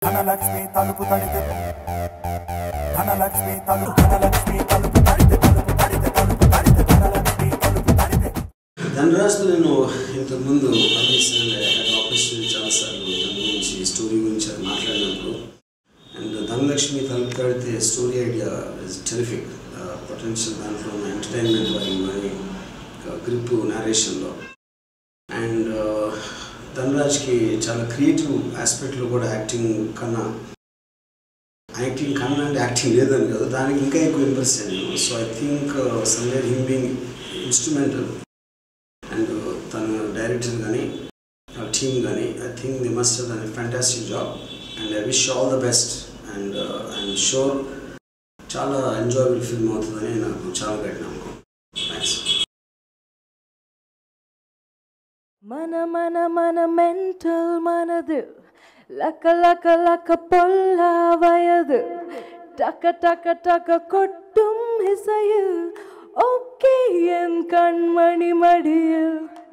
ధనలక్ష్మి తలుపు తడితే ధనలక్ష్మి తలుపు ధనలక్ష్మి తలుపు తడితే తలుపు తడితే తలుపు తడితే ధనలక్ష్మి తలుపు తడితే ధనరాజ్తో నేను ఇంతకుముందు పనిచేసిన ఆపర్చునిటీ చాలాసార్లు దాని గురించి స్టోరీ గురించి అది మాట్లాడినప్పుడు and Dhanalakshmi Thalupu Thadithe story idea is terrific potential దాంట్లో ఉన్న ఎంటర్టైన్మెంట్ వాల్యూ కానీ గ్రిప్ నేరేషన్లో అండ్ ధనరాజ్కి చాలా క్రియేటివ్ ఆస్పెక్ట్లో కూడా యాక్టింగ్ కన్నా యాక్టింగ్ కన్నా అంటే యాక్టింగ్ లేదని కాదు దానికి ఇంకా ఎక్కువ ఇంప్రెస్ అయ్యాను so I think somewhere him being instrumental and తన డైరెక్టర్ కానీ టీమ్ కానీ I think they must done fantastic job and I wish all the best and I'm sure చాలా ఎంజాయబుల్ ఫిల్మ్ అవుతుందని నాకు చాలా గట్టి నమ్మకం థ్యాంక్స్ మన మన మన మెంటల్ మనது లక లక లక பொல்ல வயது டக்க டக்க டக்க கொட்டும் இசையில் ஓகே என் கண்மணி மடியில்